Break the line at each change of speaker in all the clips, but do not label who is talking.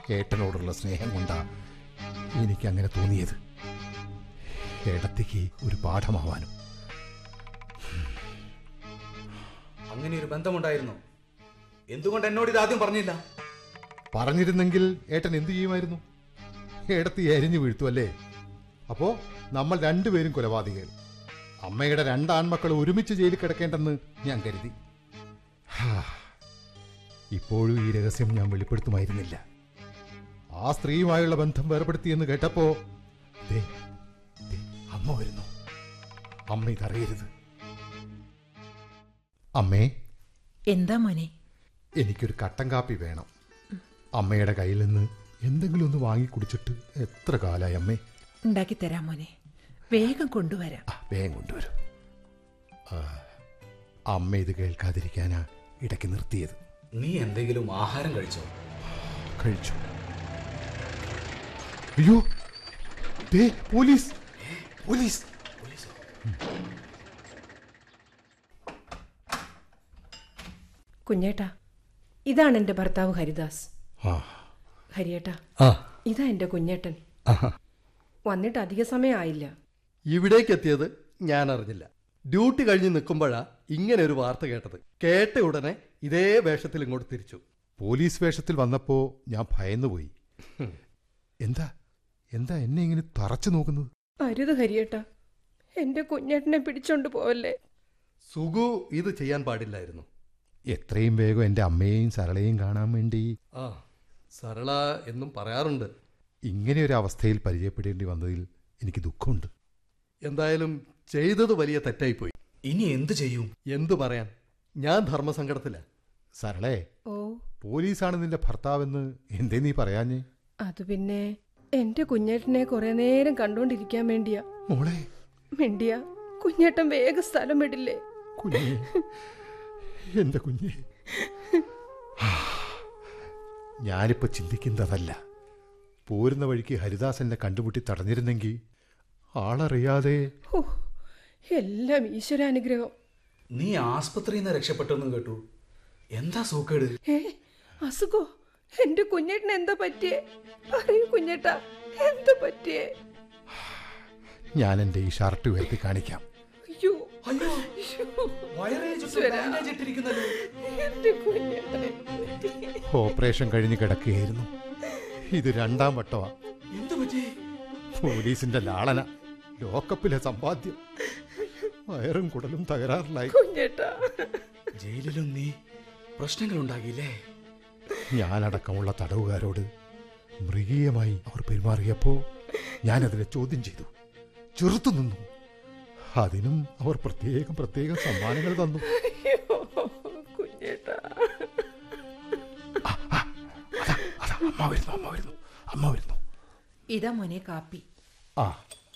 ഏട്ടനോടുള്ള സ്നേഹം കൊണ്ടാ എനിക്ക് അങ്ങനെ തോന്നിയത് ഏടത്തേക്ക് ഒരു പാഠമാവാനും
അങ്ങനെ ഒരു ബന്ധമുണ്ടായിരുന്നു എന്തുകൊണ്ട് എന്നോട് ഇത് ആദ്യം പറഞ്ഞില്ല
പറഞ്ഞിരുന്നെങ്കിൽ ഏട്ടൻ എന്തു ചെയ്യുമായിരുന്നു ഏടത്തി എരിഞ്ഞു വീഴ്ത്തു അല്ലേ അപ്പോ നമ്മൾ രണ്ടുപേരും കൊലപാതകകൾ അമ്മയുടെ രണ്ടാൺമക്കൾ ഒരുമിച്ച് ജയിലിൽ കിടക്കേണ്ടെന്ന് ഞാൻ കരുതി ഹാ. ഇപ്പോഴും ഈ രഹസ്യം ഞാൻ വെളിപ്പെടുത്തുമായിരുന്നില്ല ആ സ്ത്രീയുമായുള്ള ബന്ധം വേർപെടുത്തിയെന്ന് കേട്ടപ്പോ ദേ, ദേ, അമ്മ വരുന്നു അമ്മ ഇതറിയരുത് അമ്മേ
എന്താ മോനെ
എനിക്കൊരു കട്ടൻ കാപ്പി വേണം അമ്മയുടെ കയ്യിൽ നിന്ന് എന്തെങ്കിലും ഒന്ന് വാങ്ങി കുടിച്ചിട്ട് എത്ര കാലായി അമ്മേ
ഉണ്ടാക്കി തരാം മോനെ വേഗം കൊണ്ടുവരാം
ആ വേഗം കൊണ്ടുവരും ആ, അമ്മ ഇത് കേൾക്കാതിരിക്കാനാ ഇടയ്ക്ക് നിർത്തിയത്
നീ എന്തെങ്കിലും ആഹാരം കഴിച്ചോ
കഴിച്ചു അയ്യോ ദേ പോലീസ് പോലീസ്
കുഞ്ഞേട്ടാ ഇതാണ് എൻ്റെ ഭർത്താവ് ഹരിദാസ്
ആ
ഹരിയേട്ടാ
ആ
ഇതാ എൻ്റെ കുഞ്ഞേട്ടൻ
ആഹാ.
വന്നിട്ട് അധിക സമയം ആയില്ല
ഇവിടേക്ക് എത്തിയത് ഞാൻ അറിഞ്ഞില്ല ഡ്യൂട്ടി കഴിഞ്ഞ് നിൽക്കുമ്പോഴാ ഇങ്ങനെ ഒരു വാർത്ത കേട്ടത് കേട്ട ഉടനെ ഇതേ വേഷത്തിൽ ഇങ്ങോട്ട് തിരിച്ചു
പോലീസ് വേഷത്തിൽ വന്നപ്പോ ഞാൻ ഭയന്നുപോയി എന്താ എന്താ എന്നെ ഇങ്ങനെ തറച്ചു നോക്കുന്നത്
അരുത് ഹരിയേട്ടാ എൻ്റെ കുഞ്ഞേട്ടനെ പിടിച്ചോണ്ട് പോവല്ലേ
സുഗു ഇത് ചെയ്യാൻ പാടില്ലായിരുന്നു
എത്രയും വേഗം എൻ്റെ അമ്മയെയും സരളയെയും കാണാൻ വേണ്ടി
ആ സരള എന്നും പറയാറുണ്ട്
ഇങ്ങനെ ഒരു അവസ്ഥയിൽ പരിചയപ്പെടേണ്ടി വന്നതിൽ എനിക്ക് ദുഃഖമുണ്ട്
എന്തായാലും ചെയ്തത് വലിയ തെറ്റായിപ്പോയി
ഇനി എന്തു ചെയ്യും
എന്തു പറയാൻ ഞാൻ ധർമ്മസങ്കടത്തില
സരളേ
ഓ
പോലീസാണ് നിന്റെ ഭർത്താവെന്ന് എന്തേ നീ പറയാഞ്ഞേ
അത് പിന്നെ എൻ്റെ കുഞ്ഞേട്ടനെ കുറെ നേരം കണ്ടോണ്ടിരിക്കാൻ വേണ്ടിയാ
മോളെ
മിണ്ടിയ കുഞ്ഞേട്ടൻ വേഗം സ്ഥലം വിടില്ലേ
കുഞ്ഞെ എന്റെ കുഞ്ഞെ ഞാനിപ്പോ ചിന്തിക്കുന്നതല്ല പോരുന്ന വഴിക്ക് ഹരിദാസ് എന്നെ കണ്ടുമുട്ടി തടഞ്ഞിരുന്നെങ്കിൽ ആളറിയാതെ
ഓ എല്ലാം ഈശ്വരാനുഗ്രഹം
നീ ആസ്പത്രിയിൽ നിന്ന് രക്ഷപ്പെട്ടെന്ന് കേട്ടു എന്താ സൂക്കേട്
ഏ അസുഖോ എൻ്റെ കുഞ്ഞേട്ടന് എന്താ പറ്റിയേ പറയൂ കുഞ്ഞേട്ടാ എന്താ പറ്റിയേ
ഞാൻ എൻ്റെ ഈ ഷർട്ട് ഉയർത്തി കാണിക്കാം
അയ്യോ
അയ്യോ
അയ്യോ,
വയറേ ചുറ്റും
ഈശ്വരാ.
bandage ഇട്ടിരിക്കുന്നല്ലോ.
എൻ്റെ കുഞ്ഞേട്ടനെ
ഓപ്പറേഷൻ കഴിഞ്ഞ് കിടക്കുകയായിരുന്നു ഇത് രണ്ടാം വട്ടമാ
എന്തു പറ്റി
പോലീസിന്റെ ലാളന ലോക്കപ്പിലെ സമ്പാദ്യം വയറും കുടലും തകരാറിലായി
കുഞ്ഞേട്ടാ
ജയിലിലും നീ പ്രശ്നങ്ങൾ ഉണ്ടാകില്ലേ
ഞാനടക്കമുള്ള തടവുകാരോട് മൃഗീയമായി അവർ പെരുമാറിയപ്പോ ഞാനതിനെ ചോദ്യം ചെയ്തു ചെറുത്തു നിന്നു അതിനും അവർ പ്രത്യേകം പ്രത്യേകം സമ്മാനങ്ങൾ തന്നു
അയ്യോ കുഞ്ഞേട്ടാ
അതാ അതാ അമ്മ വരുന്നു അമ്മ വരുന്നു അമ്മ വരുന്നു
ഇതാ മോനെ കാപ്പി
ആ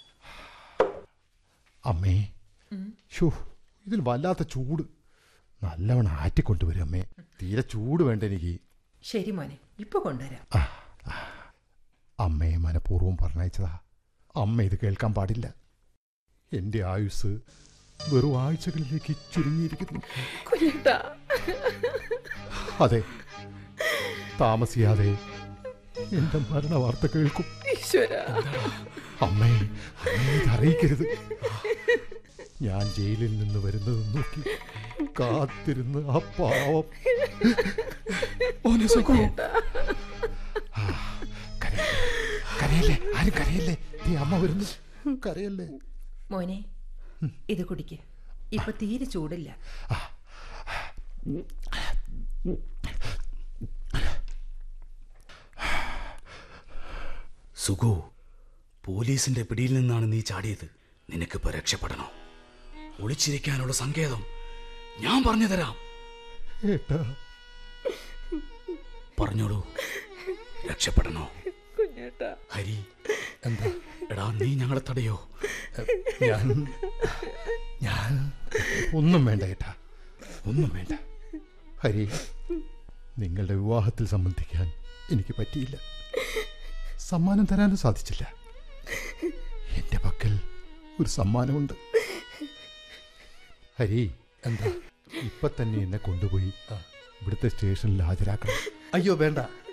അമ്മേ ഷോ ഇതിൽ വല്ലാത്ത ചൂട് നല്ലവണ്ണം ആറ്റിക്കൊണ്ടുവരും അമ്മേ തീരെ ചൂട് വേണ്ട എനിക്ക്
ശരി മോനെ ഇപ്പൊ കൊണ്ടുവരാം
ആ, ആ. അമ്മയെ മനഃപൂർവ്വം പറഞ്ഞയച്ചതാ അമ്മ ഇത് കേൾക്കാൻ പാടില്ല എന്റെ ആയുസ് വെറും ആഴ്ചകളിലേക്ക് ചുരുങ്ങിയിരിക്കുന്നു
കുഞ്ഞേട്ടാ
അതെ താമസിയാതെ എന്റെ മരണ വാർത്ത കേൾക്കും
ഈശ്വര
അമ്മേ അമ്മയെ ഇത് അറിയിക്കരുത് ഞാൻ ജയിലിൽ നിന്ന് വരുന്നത് നോക്കി കാത്തിരുന്ന് ആ പാവം ആ, കരയല്ലേ കരയല്ലേ ആരും കരയല്ലേ ഈ അമ്മ വരുന്നു കരയല്ലേ
മോനെ ഇത് കുടിക്ക് ഇപ്പൊ തീരെ ചൂടില്ല
സുഗു പോലീസിന്റെ പിടിയിൽ നിന്നാണ് നീ ചാടിയത് നിനക്കിപ്പോ രക്ഷപ്പെടണോ ഒളിച്ചിരിക്കാനുള്ള സങ്കേതം ഞാൻ പറഞ്ഞു തരാം
ഏട്ടാ
പറഞ്ഞോളൂ രക്ഷപ്പെടണോ
കുഞ്ഞേട്ടാ
ഹരി
എന്താ
എടാ നീ ഞങ്ങളെ തടയോ
ഞാൻ
ഞാൻ ഒന്നും വേണ്ട ഏട്ടാ ഒന്നും വേണ്ട ഹരി നിങ്ങളുടെ വിവാഹത്തിൽ സംബന്ധിക്കാൻ എനിക്ക് പറ്റിയില്ല സമ്മാനം തരാനും സാധിച്ചില്ല എന്റെ പക്കൽ ഒരു സമ്മാനമുണ്ട് ഹരി
എന്താ
ഇപ്പൊ തന്നെ എന്നെ കൊണ്ടുപോയി
ആ.
ഇവിടുത്തെ സ്റ്റേഷനിൽ ഹാജരാക്കണം
അയ്യോ വേണ്ട